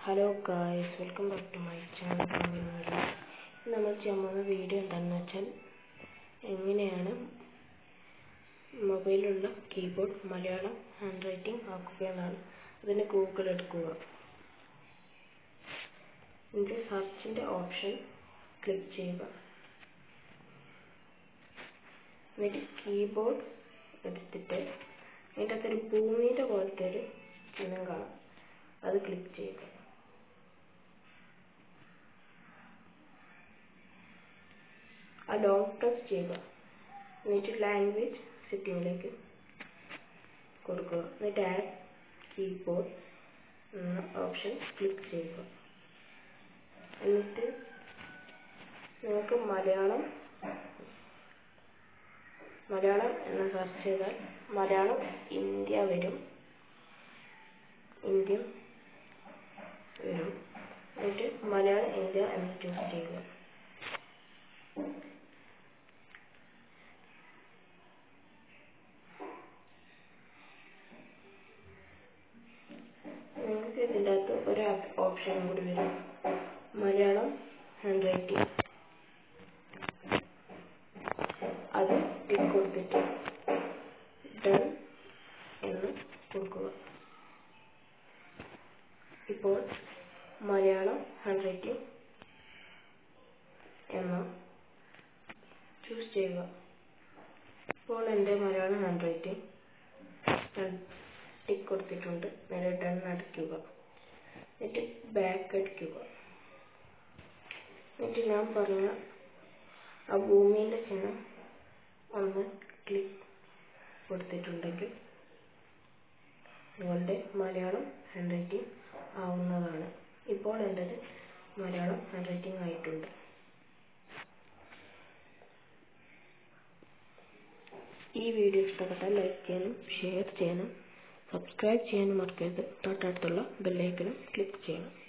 hello guys welcome back to my channel നമ്മൾ ചെയ്യാൻ പോകുന്ന വീഡിയോ എന്താണെന്ന് വെച്ചാൽ എങ്ങനെയാണ് മൊബൈലിലുള്ള കീബോർഡ് മലയാളം ഹാൻഡ് റൈറ്റിംഗ് ആക്കുക എന്നാണ് അതിന് ഗൂഗിൾ എടുക്കുക എന്നിട്ട് സെർച്ചിൻ്റെ ഓപ്ഷൻ ക്ലിക്ക് ചെയ്യുക എന്നിട്ട് കീബോർഡ് എടുത്തിട്ട് അതിൻ്റെ അകത്തൊരു ഭൂമിയുടെ പോലത്തെ ഒരു ചിഹ്നം കാണാം അത് ക്ലിക്ക് ചെയ്യുക ആ ലോങ് പ്രസ് ചെയ്യുക എന്നിട്ട് ലാംഗ്വേജ് സെറ്റിങ്ങിലേക്ക് കൊടുക്കുക എന്നിട്ട് ആഡ് കീബോർഡ് എന്ന ഓപ്ഷൻ ക്ലിക്ക് ചെയ്യുക എന്നിട്ട് നിങ്ങൾക്ക് മലയാളം മലയാളം എന്ന് സെർച്ച് ചെയ്താൽ മലയാളം ഇന്ത്യ വരും ഇന്ത്യ വരും എന്നിട്ട് മലയാളം ഇന്ത്യ എന്ന് ചൂസ് ചെയ്യുക നിങ്ങൾക്ക് ഇതിൻ്റെ അകത്ത് ഒരു ഓപ്ഷൻ കൂടി വരും മലയാളം ഹാൻഡ് റൈറ്റിംഗ് അത് ടിക്ക് കൊടുത്തിട്ട് ഡൺ എന്ന് കൊടുക്കുക ഇപ്പോൾ മലയാളം ഹാൻഡ് റൈറ്റിംഗ് എന്ന് ചൂസ് ചെയ്യുക ഇപ്പോൾ എൻ്റെ മലയാളം ഹാൻഡ് റൈറ്റിംഗ് ടിക്ക് കൊടുത്തിട്ടുണ്ട് നേരെ ഡൺ അടിക്കുക എന്നിട്ട് ബാക്ക് അടിക്കുക എന്നിട്ട് ഞാൻ പറഞ്ഞ ആ ഭൂമിൻ്റെ ചിഹ്നം ഒന്ന് ക്ലിക്ക് കൊടുത്തിട്ടുണ്ടെങ്കിൽ നിങ്ങളുടെ മലയാളം ഹാൻഡ് റൈറ്റിംഗ് ആവുന്നതാണ് ഇപ്പോൾ എൻ്റെത് മലയാളം ഹാൻഡ് റൈറ്റിംഗ് ആയിട്ടുണ്ട് ഈ വീഡിയോ ഇഷ്ടപ്പെട്ടാൽ ലൈക്ക് ചെയ്യാനും ഷെയർ ചെയ്യാനും സബ്സ്ക്രൈബ് ചെയ്യാനും മറക്കരുത് തൊട്ടടുത്തുള്ള ബെല്ലൈക്കനും ക്ലിക്ക് ചെയ്യണം